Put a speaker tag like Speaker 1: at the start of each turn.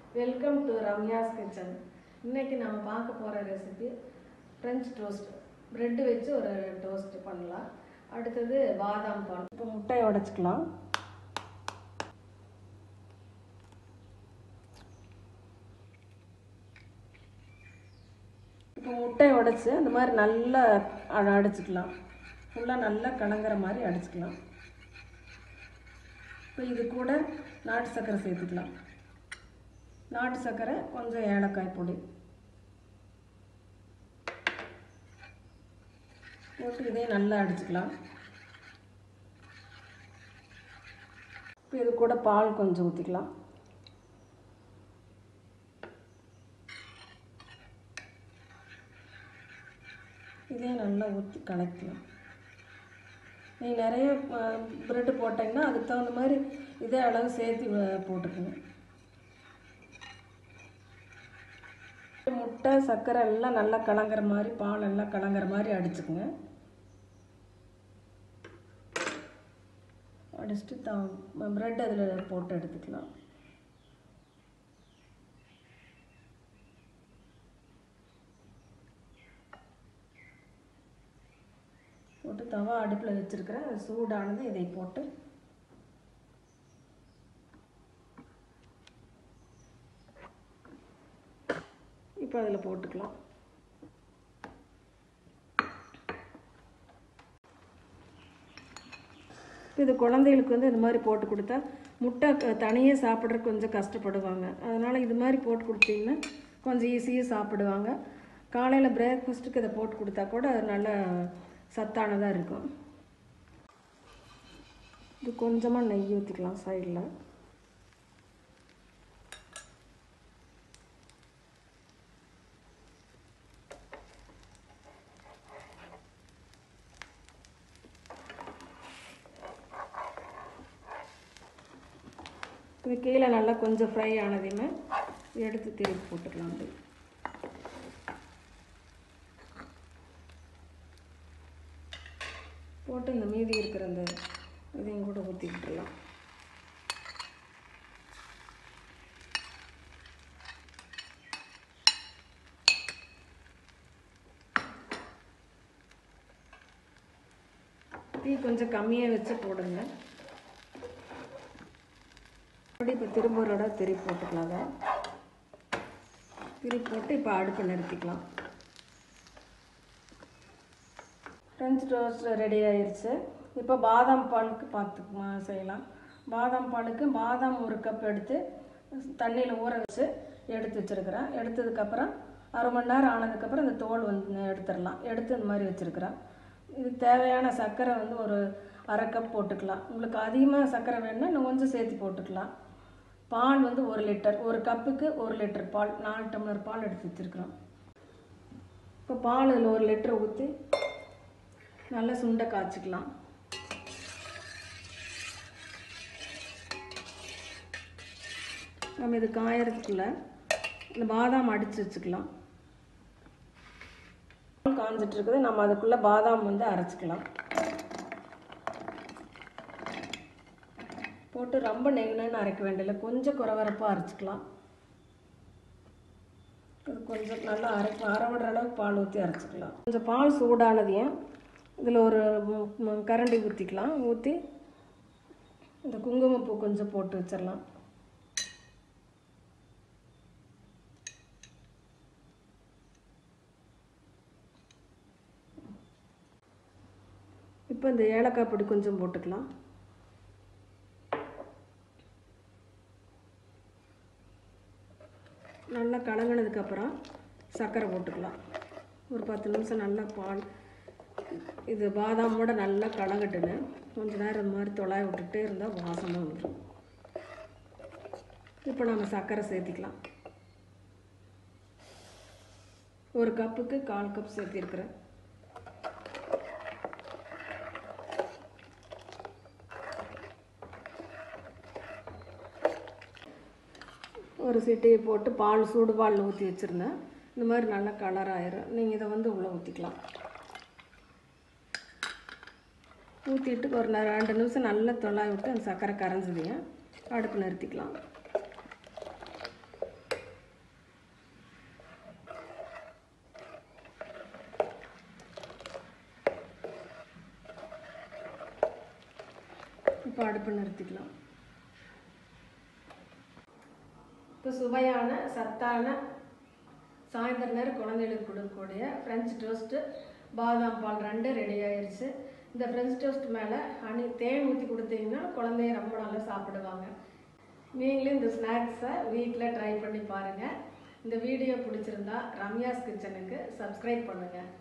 Speaker 1: welcome to Ramya's kitchen இன்னைக்கு நம்ம பார்க்க போகிற ரெசிபி ஃப்ரெஞ்ச் டோஸ்ட் பிரெட் வச்சு ஒரு டோஸ்ட் பண்ணலாம் அடுத்தது பாதாம் பால் இப்போ முட்டையை உடைச்சிக்கலாம் இப்போ முட்டையை உடைச்சி அந்த மாதிரி நல்லா அ- அடிச்சுக்கலாம் ஃபுல்லாக நல்லா கலங்குற மாதிரி அடிச்சுக்கலாம் இப்போ இது கூட நாட்டு சர்க்கரை சேர்த்துக்கலாம் நாட்டு சர்க்கரை கொஞ்சம் ஏலக்காய் பொடி போட்டு இதையும் நல்லா அடிச்சுக்கலாம் இப்போ இது கூட பால் கொஞ்சம் ஊற்றிக்கலாம் இதையும் நல்லா ஊற்றி கலக்கலாம் நீங்கள் நிறைய ப்ரெட்டு போட்டிங்கன்னா அதுக்கு தகுந்த மாதிரி இதே அளவு சேர்த்து வ- போட்டுக்கணும் முட்டை சர்க்கரை எல்லாம் நல்லா கலங்குற மாதிரி பால் எல்லாம் கலங்குற மாதிரி அடிச்சுக்குங்க அடிச்சுட்டு த ப்ரெட் அதில் போட்டு எடுத்துக்கலாம் போட்டு தவா அடுப்பில் வச்சுருக்கிறேன் அது சூடானது இதை போட்டு இப்போ அதில் போட்டுக்கலாம் இது குழந்தைகளுக்கு வந்து இந்த மாதிரி போட்டு கொடுத்தா முட்டை தனியாக சாப்பிட்றதுக்கு கொஞ்சம் கஷ்டப்படுவாங்க அதனால் இது மாதிரி போட்டு கொடுத்தீங்கன்னா கொஞ்சம் ஈஸியாக சாப்பிடுவாங்க காலையில் பிரேக்ஃபாஸ்ட்டுக்கு இதை போட்டு கொடுத்தா கூட அது நல்ல சத்தானதாக இருக்கும் இது கொஞ்சமாக நெய் ஊற்றிக்கலாம் சைடில் இது கீழே நல்லா கொஞ்சம் ஃப்ரை ஆனதையுமே எடுத்து திருப்பி போட்டுக்கலாம் அப்படி போட்டு இந்த மீதி இருக்கிற அந்த இதையும் கூட ஊற்றி விட்டுடலாம் தீ கொஞ்சம் கம்மியாக வச்சு போடுங்க அப்படி இப்போ திரும்ப ஒரு தடவை திருப்பி போட்டுக்கலாம் அதை திருப்பி போட்டு இப்போ அடுப்பு நிறுத்திக்கலாம் ஃப்ரெஞ்ச் டோஸ்ட் ரெடி ஆயிருச்சு இப்போ பாதாம் பாலுக்கு பார்த்து செய்யலாம் பாதாம் பாலுக்கு பாதாம் ஒரு கப் எடுத்து தண்ணியில் ஊற வச்சு எடுத்து வச்சுருக்கிறேன் எடுத்ததுக்கப்புறம் அரை மணி நேரம் ஆனதுக்கப்புறம் இந்த தோல் வந்து எடுத்துடலாம் எடுத்து இந்த மாதிரி வச்சுருக்கிறேன் இதுக்கு தேவையான சர்க்கரை வந்து ஒரு அரை கப் போட்டுக்கலாம் உங்களுக்கு அதிகமாக சர்க்கரை வேணும்னா இன்னும் கொஞ்சம் சேர்த்து போட்டுக்கலாம் பால் வந்து ஒரு லிட்டர் ஒரு கப்புக்கு ஒரு லிட்டர் பால் நாலு டம்ளர் பால் எடுத்து வச்சுருக்குறோம் இப்போ பால் இதில் ஒரு லிட்டர் ஊற்றி நல்லா சுண்டை காய்ச்சிக்கலாம் நம்ம இது காயறதுக்குள்ள இந்த பாதாம் அடித்து வச்சுக்கலாம் காஞ்சிட்டு இருக்குது நம்ம அதுக்குள்ளே பாதாம் வந்து அரைச்சிக்கலாம் போட்டு ரொம்ப நெகுனன்னு அரைக்க வேண்டியதில்லை கொஞ்சம் குறவரப்பாக அரைச்சிக்கலாம் இது கொஞ்சம் நல்லா அரை அரை விடுற அளவுக்கு பால் ஊற்றி அரைச்சிக்கலாம் கொஞ்சம் பால் சூடானதையும் இதில் ஒரு மு- மு- கரண்டி ஊற்றிக்கலாம் ஊற்றி இந்த குங்குமப்பூ கொஞ்சம் போட்டு வச்சிடலாம் இப்போ இந்த ஏலக்காய் பொடி கொஞ்சம் போட்டுக்கலாம் நல்லா கலங்கினதுக்கப்புறம் சர்க்கரை போட்டுக்கலாம் ஒரு பத்து நிமிஷம் நல்லா பால் இது பாதாமோட நல்லா கலங்கட்டுன்னு கொஞ்ச நேரம் இந்த மாதிரி தொலாய் விட்டுட்டே இருந்தால் வாசமாக வந்துடும் இப்போ நம்ம சர்க்கரை சேர்த்திக்கலாம் ஒரு கப்புக்கு கால் கப் சேர்த்திருக்கிறேன் ஒரு சிட்டியை போட்டு பால் சூடு பால் ஊற்றி வச்சுருந்தேன் இந்த மாதிரி நல்லா கலர் ஆயிரும் நீங்கள் இதை வந்து உள்ளே ஊற்றிக்கலாம் ஊற்றிட்டு ஒரு நே- ரெண்டு நிமிஷம் நல்லா தொலாய் விட்டு அந்த சர்க்கரை கரைஞ்சதையும் அடுப்பு நிறுத்திக்கலாம் அடுப்பு நிறுத்திக்கலாம் இப்போ சுவையான சத்தான சாயந்தர நேரம் குழந்தைகளுக்கு கொடுக்கக்கூடிய ஃப்ரெஞ்ச் டோஸ்ட்டு பாதாம் பால் ரெண்டு ரெடி ஆயிருச்சு இந்த ஃப்ரெஞ்ச் டோஸ்ட் மேலே ஹனி தேன் ஊற்றி கொடுத்தீங்கன்னா குழந்தைய ரொம்ப நல்லா சாப்பிடுவாங்க நீங்களும் இந்த ஸ்நாக்ஸை வீட்டில் ட்ரை பண்ணி பாருங்கள் இந்த வீடியோ பிடிச்சிருந்தா ரம்யாஸ் கிச்சனுக்கு சப்ஸ்கிரைப் பண்ணுங்கள்